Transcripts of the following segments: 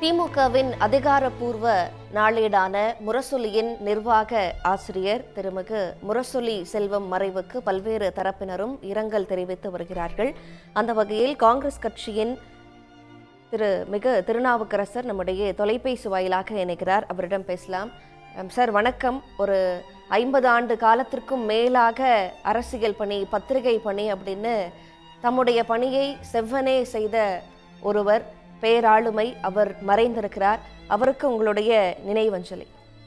திமுகவின் அதிகாரப்பூர்வ நாளேடான முரசொலியின் நிர்வாக ஆசிரியர் திருமிகு முரசொலி செல்வம் மறைவுக்கு பல்வேறு தரப்பினரும் இரங்கல் தெரிவித்து வருகிறார்கள் அந்த வகையில் காங்கிரஸ் கட்சியின் திரு மிகு திருநாவுக்கரசர் நம்முடைய தொலைபேசி வாயிலாக இணைகிறார் அவரிடம் பேசலாம் அம், சார் வணக்கம் ஒரு ஐம்பது ஆண்டு காலத்திற்கும் மேலாக அரசியல் பணி பத்திரிகை பணி அப்படின்னு தம்முடைய பணியை செவ்வனே செய்த ஒருவர் பேராளுமை அவர் மறைந்திருக்கிறார் அவருக்கு உங்களுடைய நினைவஞ்சலி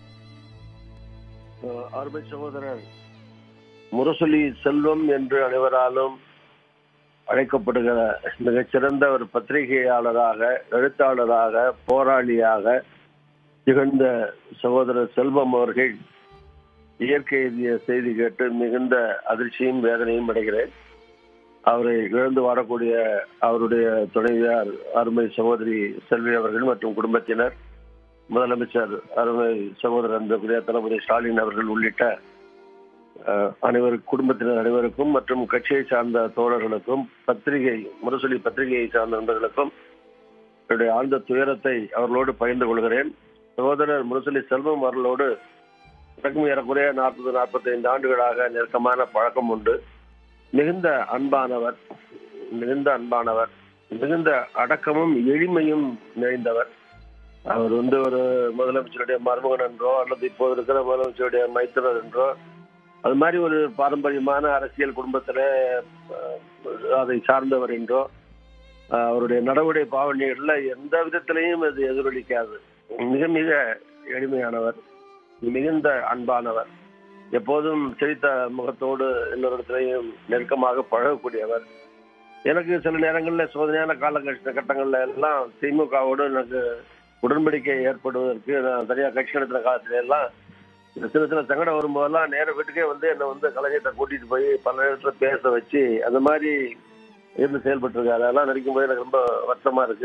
அஹ் அருமை சகோதரர் முரசொலி செல்வம் என்று அனைவராலும் அழைக்கப்படுகிற மிகச்சிறந்த ஒரு பத்திரிகையாளராக எழுத்தாளராக போராளியாக திகழ்ந்த சகோதரர் செல்வம் அவர்கள் இயற்கை எழுதிய செய்தி கேட்டு மிகுந்த அதிர்ச்சியும் வேதனையும் அடைகிறேன் அவரை இழந்து வாழக்கூடிய அவருடைய துணைவியார் அருமை சகோதரி செல்வி அவர்கள் மற்றும் குடும்பத்தினர் முதலமைச்சர் அருமை சகோதரர் அன்புக்குரிய தளபதி ஸ்டாலின் அவர்கள் உள்ளிட்ட அஹ், அனைவர் குடும்பத்தினர் அனைவருக்கும் மற்றும் கட்சியை சார்ந்த தோழர்களுக்கும் பத்திரிகை முரசொலி பத்திரிகையை சார்ந்த நண்பர்களுக்கும் என்னுடைய ஆழ்ந்த துயரத்தை அவர்களோடு பகிர்ந்து கொள்கிறேன் சகோதரர் முரசொலி செல்வம் அவர்களோடு எனக்கும் ஏறக்குறைய நாற்பது நாற்பத்தைந்து ஆண்டுகளாக நெருக்கமான பழக்கம் உண்டு மிகுந்த அன்பானவர் மிகுந்த அன்பானவர் மிகுந்த அடக்கமும் எளிமையும் நிறைந்தவர் அவர் வந்து ஒரு முதலமைச்சருடைய மருமகன் என்றோ அல்லது இப்போது இருக்கிற முதலமைச்சருடைய மைத்திரர் என்றோ அது மாதிரி ஒரு பாரம்பரியமான அரசியல் குடும்பத்தில் அதை சார்ந்தவர் என்றோ அஹ், அவருடைய நடவடிக்கை பாவனைகள்ல எந்த விதத்திலையும் அது எதிரொலிக்காது மிக மிக எளிமையானவர் மிகுந்த அன்பானவர் எப்போதும் சிரித்த முகத்தோடு எல்லோரிடத்திலையும் நெருக்கமாக பழகக்கூடியவர் எனக்கு சில நேரங்களில் சோதனையான காலகட்ட கட்டங்கள்ல எல்லாம் திமுகவோடு எனக்கு உடன்படிக்கை ஏற்படுவதற்கு நான் தனியாக கட்சி நடத்துகிற காலத்துல எல்லாம் இந்த சின்ன சின்ன சங்கடம் வரும்போதெல்லாம் நேர வீட்டுக்கே வந்து என்னை வந்து கலைஞர்கிட்ட கூட்டிட்டு போய் பல இடத்துல பேச வச்சு அந்த மாதிரி இருந்து செயல்பட்டு இருக்காரு அதெல்லாம் நினைக்கும் போது எனக்கு ரொம்ப வருத்தமா இருக்கு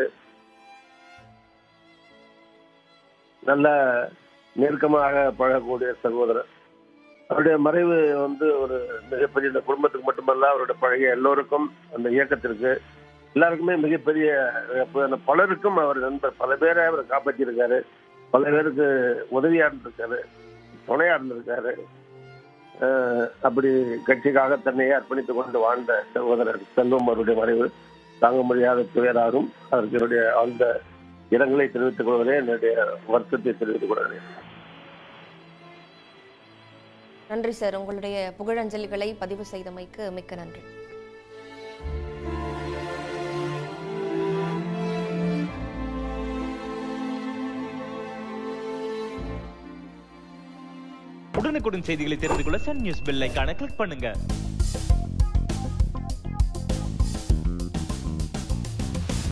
நல்ல நெருக்கமாக பழகக்கூடிய சகோதரர் அவருடைய மறைவு வந்து ஒரு மிகப்பெரிய இந்த குடும்பத்துக்கு மட்டுமல்ல அவருடைய பழகிய எல்லோருக்கும் அந்த இயக்கத்திற்கு எல்லாருக்குமே மிகப்பெரிய இழப்பு. அந்த பலருக்கும் அவர் நண்பர் பல பேரை அவர் காப்பாற்றியிருக்காரு பல பேருக்கு உதவியா இருந்திருக்காரு துணையா இருந்திருக்காரு அஹ் அப்படி கட்சிக்காக தன்னையே அர்ப்பணித்துக் கொண்டு வாழ்ந்த சகோதரர் செல்வம் அவருடைய மறைவு தாங்க முடியாத துயராகும் அதற்கு என்னுடைய ஆழ்ந்த இரங்கலை தெரிவித்துக் கொள்வதே என்னுடைய வருத்தத்தை தெரிவித்துக் கொள்கிறேன் நன்றி சார் உங்களுடைய புகழஞ்சலிகளை பதிவு செய்தமைக்கு மிக்க நன்றி உடனுக்குடன் செய்திகளை தெரிந்து கொள்ள சன் நியூஸ் பெல் ஐகானை கிளிக் பண்ணுங்க